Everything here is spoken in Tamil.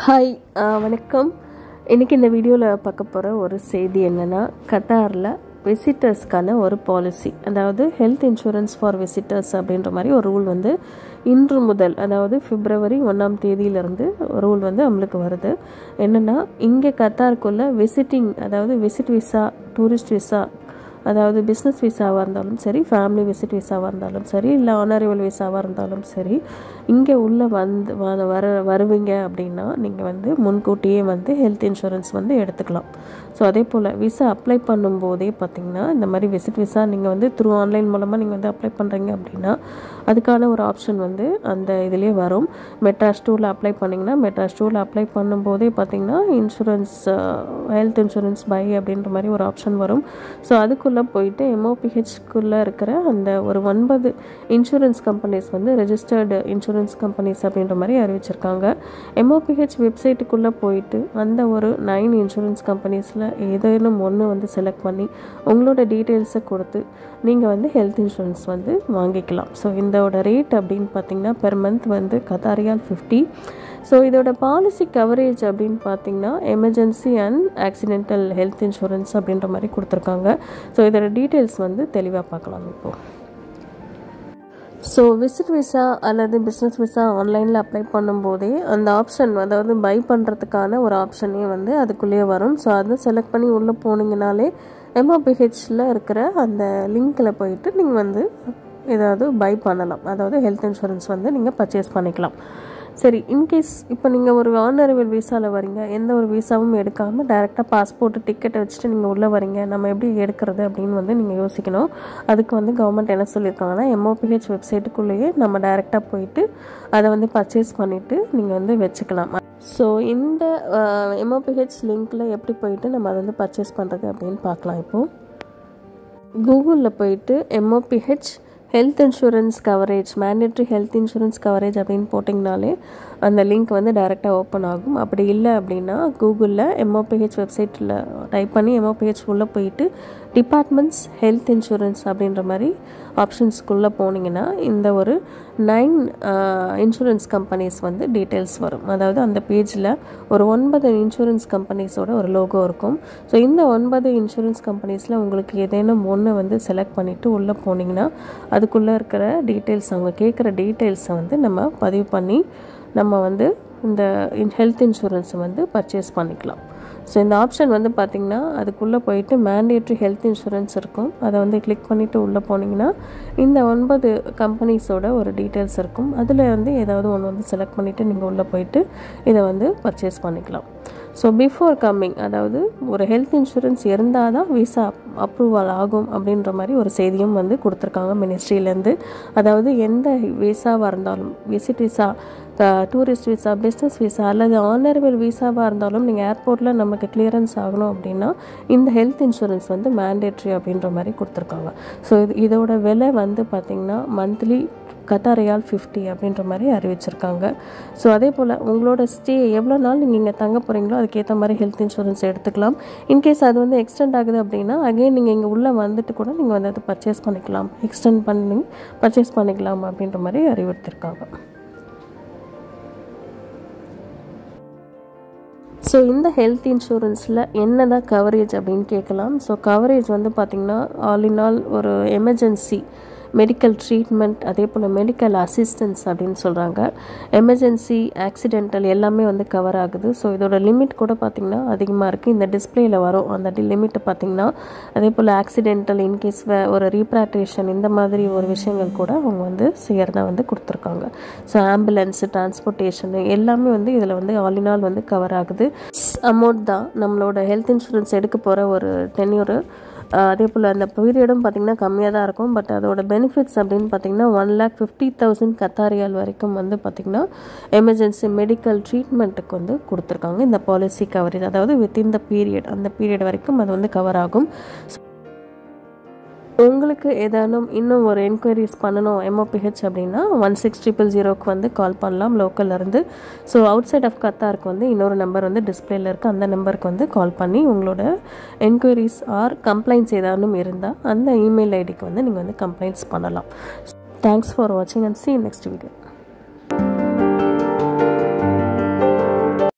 ஹாய் வணக்கம் இன்றைக்கி இந்த வீடியோவில் பார்க்க போகிற ஒரு செய்தி என்னென்னா கத்தாரில் விசிட்டர்ஸ்க்கான ஒரு பாலிசி அதாவது ஹெல்த் இன்சூரன்ஸ் ஃபார் விசிட்டர்ஸ் அப்படின்ற மாதிரி ஒரு ரூல் வந்து இன்று முதல் அதாவது பிப்ரவரி ஒன்றாம் தேதியிலிருந்து ரூல் வந்து அமலுக்கு வருது என்னென்னா இங்கே கத்தாருக்குள்ளே விசிட்டிங் அதாவது விசிட் விசா டூரிஸ்ட் விசா அதாவது பிஸ்னஸ் விசாவாக இருந்தாலும் சரி ஃபேமிலி விசிட் விசாவாக இருந்தாலும் சரி இல்லை ஆனரபிள் விசாவாக இருந்தாலும் சரி இங்கே உள்ளே வந்து வ- வர வருவீங்க அப்படின்னா நீங்கள் வந்து முன்கூட்டியே வந்து ஹெல்த் இன்சூரன்ஸ் வந்து எடுத்துக்கலாம் ஸோ அதே போல் விசா அப்ளை பண்ணும்போதே பார்த்தீங்கன்னா இந்த மாதிரி விசிட் விசா நீங்கள் வந்து த்ரூ ஆன்லைன் மூலமாக நீங்கள் வந்து அப்ளை பண்ணுறீங்க அப்படின்னா அதுக்கான ஒரு ஆப்ஷன் வந்து அந்த இதுலேயே வரும் மெட்ராஸ் டூவில் அப்ளை பண்ணிங்கன்னா மெட்ராஸ் டூவில் அப்ளை பண்ணும்போதே பார்த்தீங்கன்னா இன்சூரன்ஸ் ஹெல்த் இன்சூரன்ஸ் பை அப்படின்ற மாதிரி ஒரு ஆப்ஷன் வரும் ஸோ அதுக்குள்ளே போயிட்டு எம்ஓபிஹெச்க்குள்ளே இருக்கிற அந்த ஒரு ஒன்பது இன்சூரன்ஸ் கம்பெனிஸ் வந்து ரெஜிஸ்டர்டு இன்சூரன்ஸ் கம்பெனிஸ் அப்படின்ற மாதிரி அறிவிச்சிருக்காங்க எம்ஓபிஹெச் வெப்சைட்டுக்குள்ளே போயிட்டு அந்த ஒரு நைன் இன்சூரன்ஸ் கம்பெனிஸில் ஏதேனும் ஒன்று வந்து செலக்ட் பண்ணி உங்களோட டீட்டெயில்ஸை கொடுத்து நீங்கள் வந்து ஹெல்த் இன்சூரன்ஸ் வந்து வாங்கிக்கலாம் ஸோ இதோட ரேட் அப்படின்னு பார்த்தீங்கன்னா பெர் மந்த் வந்து கத்தாரியால் ஃபிஃப்டி ஸோ இதோட பாலிசி கவரேஜ் அப்படின்னு பார்த்தீங்கன்னா emergency and accidental health insurance அப்படின்ற மாதிரி கொடுத்துருக்காங்க ஸோ இதோட டீட்டெயில்ஸ் வந்து தெளிவாக பார்க்கலாம் இப்போது ஸோ விசிட் விசா அல்லது பிஸ்னஸ் விசா ஆன்லைனில் அப்ளை பண்ணும்போதே அந்த ஆப்ஷன் அதாவது பை பண்ணுறதுக்கான ஒரு ஆப்ஷனே வந்து அதுக்குள்ளேயே வரும் ஸோ அதை செலக்ட் பண்ணி உள்ளே போனீங்கனாலே எம்ஓபிஹெச்சில் இருக்கிற அந்த லிங்க்கில் போயிட்டு நீங்கள் வந்து ஏதாவது பை பண்ணலாம் அதாவது ஹெல்த் இன்சூரன்ஸ் வந்து நீங்கள் பர்ச்சேஸ் பண்ணிக்கலாம் சரி இன்கேஸ் இப்போ நீங்கள் ஒரு ஆனரபிள் விசாவில் வரீங்க எந்த ஒரு விசாவும் எடுக்காமல் டேரெக்டாக பாஸ்போர்ட் டிக்கெட்டை வச்சுட்டு நீங்கள் உள்ளே வரீங்க நம்ம எப்படி எடுக்கிறது அப்படின்னு வந்து நீங்கள் யோசிக்கணும் அதுக்கு வந்து கவர்மெண்ட் என்ன சொல்லியிருக்காங்கன்னா எம்ஓபிஹெச் வெப்சைட்டுக்குள்ளேயே நம்ம டேரெக்டாக போயிட்டு அதை வந்து பர்ச்சேஸ் பண்ணிவிட்டு நீங்கள் வந்து வச்சுக்கலாம் ஸோ இந்த எம்ஓபிஹெச் லிங்க்கில் எப்படி போயிட்டு நம்ம அதை வந்து பர்ச்சேஸ் பண்ணுறது அப்படின்னு பார்க்கலாம் இப்போது கூகுளில் போயிட்டு MOPH health insurance coverage mandatory health insurance coverage அப்படின்னு போட்டிங்கனாலே அந்த லிங்க் வந்து டைரெக்டாக ஓப்பன் ஆகும் அப்படி இல்லை அப்படின்னா கூகுளில் எம்ஓபிஹெச் வெப்சைட்டில் டைப் பண்ணி எம்ஓபிஹெச் உள்ளே போயிட்டு டிபார்ட்மெண்ட்ஸ் ஹெல்த் இன்சூரன்ஸ் அப்படின்ற மாதிரி ஆப்ஷன்ஸ்க்குள்ளே போனீங்கன்னா இந்த ஒரு நைன் இன்சூரன்ஸ் கம்பெனிஸ் வந்து டீட்டெயில்ஸ் வரும் அதாவது அந்த பேஜில் ஒரு ஒன்பது இன்சூரன்ஸ் கம்பெனிஸோட ஒரு லோகோ இருக்கும் ஸோ இந்த ஒன்பது இன்சூரன்ஸ் கம்பெனிஸில் உங்களுக்கு ஏதேனும் ஒன்று வந்து செலக்ட் பண்ணிவிட்டு உள்ளே போனீங்கன்னா அதுக்குள்ளே இருக்கிற டீட்டெயில்ஸ் அவங்க கேட்குற டீட்டெயில்ஸை வந்து நம்ம பதிவு பண்ணி நம்ம வந்து இந்த ஹெல்த் இன்சூரன்ஸை வந்து பர்ச்சேஸ் பண்ணிக்கலாம் ஸோ இந்த ஆப்ஷன் வந்து பார்த்திங்கன்னா அதுக்குள்ளே போயிட்டு மேண்டேட்ரி ஹெல்த் இன்சூரன்ஸ் இருக்கும் அதை வந்து கிளிக் பண்ணிவிட்டு உள்ளே போனீங்கன்னா இந்த ஒன்பது கம்பெனிஸோட ஒரு டீட்டெயில்ஸ் இருக்கும் அதில் வந்து ஏதாவது ஒன்று வந்து செலக்ட் பண்ணிவிட்டு நீங்கள் உள்ளே போயிட்டு இதை வந்து பர்ச்சேஸ் பண்ணிக்கலாம் ஸோ பிஃபோர் கம்மிங் அதாவது ஒரு ஹெல்த் இன்சூரன்ஸ் இருந்தால் தான் விசா அப்ரூவல் ஆகும் அப்படின்ற மாதிரி ஒரு செய்தியும் வந்து கொடுத்துருக்காங்க மினிஸ்ட்ரியிலேருந்து அதாவது எந்த விசாவாக இருந்தாலும் visit visa tourist visa business visa அல்லது ஆனரபிள் விசாவாக இருந்தாலும் நீங்கள் ஏர்போர்ட்டில் நமக்கு கிளியரன்ஸ் ஆகணும் அப்படின்னா இந்த ஹெல்த் இன்சூரன்ஸ் வந்து மேண்டேட்ரி அப்படின்ற மாதிரி கொடுத்துருக்காங்க ஸோ இது இதோட விலை வந்து பார்த்திங்கன்னா மந்த்லி கத்தாரியால் ஃபிஃப்டி அப்படின்ற மாதிரி அறிவிச்சிருக்காங்க ஸோ அதே போல் உங்களோட ஸ்டே எவ்வளோ நாள் நீங்கள் இங்கே தங்க போகிறீங்களோ அதுக்கேற்ற மாதிரி ஹெல்த் இன்சூரன்ஸ் எடுத்துக்கலாம் இன்கேஸ் அது வந்து எக்ஸ்டெண்ட் ஆகுது அப்படின்னா அகைன் நீங்கள் இங்கே உள்ளே வந்துட்டு கூட நீங்கள் வந்து அதை பர்ச்சேஸ் பண்ணிக்கலாம் எக்ஸ்டெண்ட் பண்ணி பர்ச்சேஸ் பண்ணிக்கலாம் அப்படின்ற மாதிரி அறிவுறுத்திருக்காங்க ஸோ இந்த ஹெல்த் இன்சூரன்ஸில் என்ன தான் கவரேஜ் அப்படின்னு கேட்கலாம் ஸோ கவரேஜ் வந்து பார்த்திங்கன்னா ஆல் இன் ஆல் ஒரு எமர்ஜென்சி மெடிக்கல் ட்ரீட்மெண்ட் அதே போல் மெடிக்கல் அசிஸ்டன்ஸ் அப்படின்னு சொல்கிறாங்க எமர்ஜென்சி ஆக்சிடென்டல் எல்லாமே வந்து கவர் ஆகுது ஸோ இதோட லிமிட் கூட பார்த்திங்கன்னா அதிகமாக இருக்குது இந்த டிஸ்பிளேயில் வரும் அந்த லிமிட்டை பார்த்திங்கன்னா அதே போல் ஆக்சிடென்டல் இன்கேஸ் ஒரு ரீப்ராக்டேஷன் இந்த மாதிரி ஒரு விஷயங்கள் கூட அவங்க வந்து செய்கிறதா வந்து கொடுத்துருக்காங்க ஸோ ஆம்புலன்ஸு டிரான்ஸ்போர்ட்டேஷனு எல்லாமே வந்து இதில் வந்து ஆல் இன் ஆல் வந்து கவர் ஆகுது அமௌண்ட் தான் நம்மளோட ஹெல்த் இன்சூரன்ஸ் எடுக்க போகிற ஒரு டென்யூரு அதே போல் அந்த பீரியடும் பார்த்திங்கன்னா கம்மியாக தான் இருக்கும் பட் அதோட பெனிஃபிட்ஸ் அப்படின்னு பார்த்தீங்கன்னா ஒன் லேக் ஃபிஃப்டி தௌசண்ட் கத்தாரியால் வரைக்கும் வந்து பார்த்திங்கன்னா எமர்ஜென்சி மெடிக்கல் ட்ரீட்மெண்ட்டுக்கு வந்து கொடுத்துருக்காங்க இந்த பாலிசி கவரேஜ் அதாவது வித்தின் த பீரியட் அந்த பீரியட் வரைக்கும் அது வந்து கவர் ஆகும் உங்களுக்கு ஏதானும் இன்னும் ஒரு என்கொயரிஸ் பண்ணணும் எம்ஓபிஹெச் அப்படின்னா ஒன் சிக்ஸ் ட்ரிபிள் ஜீரோக்கு வந்து கால் பண்ணலாம் லோக்கல்லேருந்து ஸோ அவுட் சைட் ஆஃப் கத்தாருக்கு வந்து இன்னொரு நம்பர் வந்து டிஸ்பிளேல இருக்குது அந்த நம்பருக்கு வந்து கால் பண்ணி உங்களோட என்கொயரிஸ் ஆர் கம்ப்ளைண்ட்ஸ் ஏதானும் இருந்தால் அந்த இமெயில் ஐடிக்கு வந்து நீங்கள் வந்து கம்ப்ளைண்ட்ஸ் பண்ணலாம் தேங்க்ஸ் ஃபார் வாட்சிங் அண்ட் சி நெக்ஸ்ட் வீடியோ